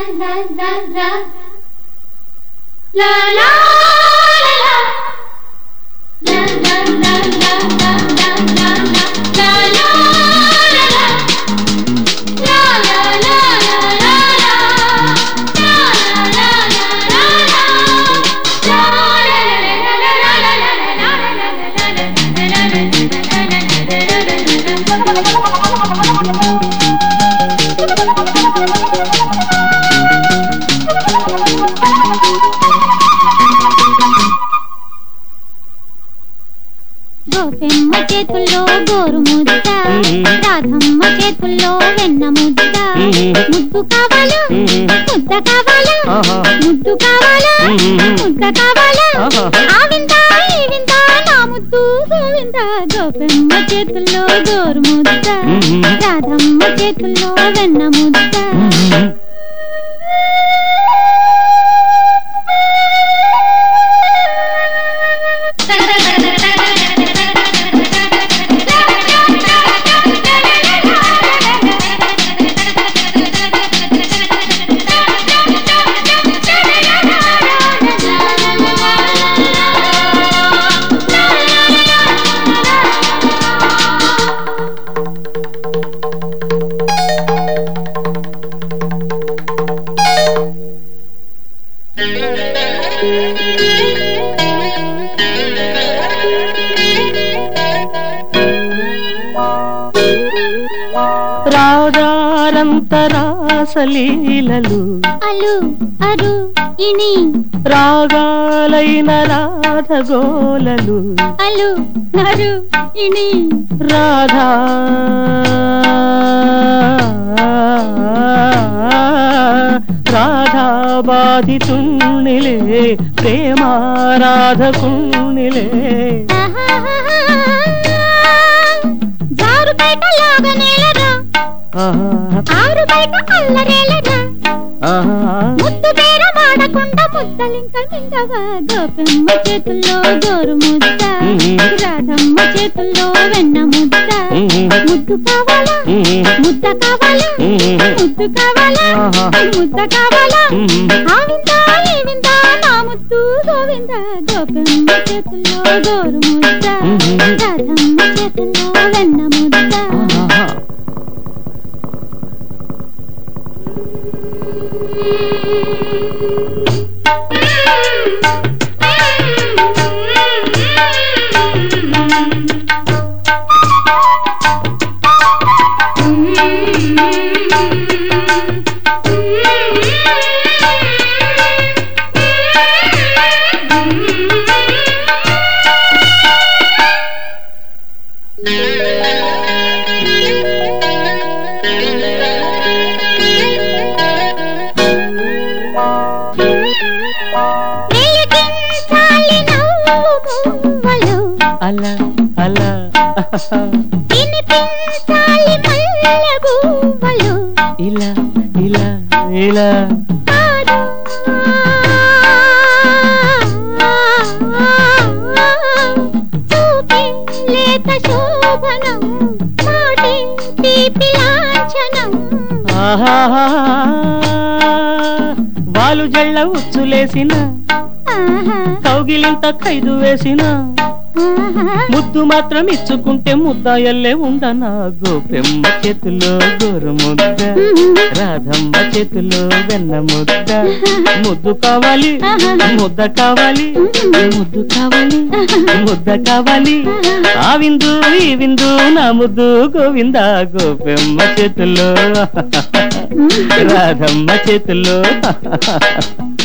la la la La la la la La la la la la la la la La la la la La la la la la la La la la la la la గోపెమ్మ చేతుల్లో గోరు ముద్ద రాధమ్మ చేతుల్లో వెన్న ముద్ద ముద్దు కావాలా ముద్ద కావాలా ముద్దు కావాలా ముద్ద కావాలా ఆ వింత ఈ వింత నా ముద్దు గోవింద గోపెమ్మ చేతుల్లో గోరు ముద్ద రాధమ్మ చేతుల్లో వెన్న ముద్ద రాగారంతరాసలీలలు అలు అరు ఇని రాగాలైన రాధగోలలు అలు అరు ఇని రాధా రాధా బాధితుణ్ణిలే ప్రేమారాధకుణ్ణిలే జారు బయట లాగనేలరా ఆరు బయట అల్లరేలరా ముద్దు పేర మాడకుండా ముద్దలింక మింగవా గోపెమ్మ చేతుల్లో గోరు ముద్ద రాధమ్మ చేతుల్లో వెన్న ముద్ద ముద్దు కావాలా ముద్ద కావాలా ముద్దు కావాలా ముద్ద కావాలా ఆ వింత ఈ వింత నా ముద్దు గోవింద గోపెమ్మ చేతుల్లో గోరు ముద్ద రాధమ్మ చేతుల్లో వెన్న ముద్ద వెలిగించాలి నవ్వు పువ్వులు అలా అలా వినిపించాలి మల్లె పువ్వులు ఇలా ఇలా ఇలా కాదు చూపే లేత శోభనం మాటే తీపి లాంఛనం ఆహాహా వాలు జళ్ళ ఉచ్చులేసిన ఆహా కౌగిలింత ఖైదు వేసిన ఆహా ముద్దు మాత్రం ఇచ్చుకుంటే ముద్దాయల్లే ఉండనా గోపెమ్మ చేతిలో గోరు ముద్ద రాధమ్మ చేతిలో వెన్న ముద్ద ముద్దు కావాలి ముద్ద కావాలి ముద్దు కావాలి ముద్ద కావాలి ఆ విందు ఈ విందు నా ముద్దు గోవింద గోపెమ్మ చేతిలో రాధమ్మ చేతిలో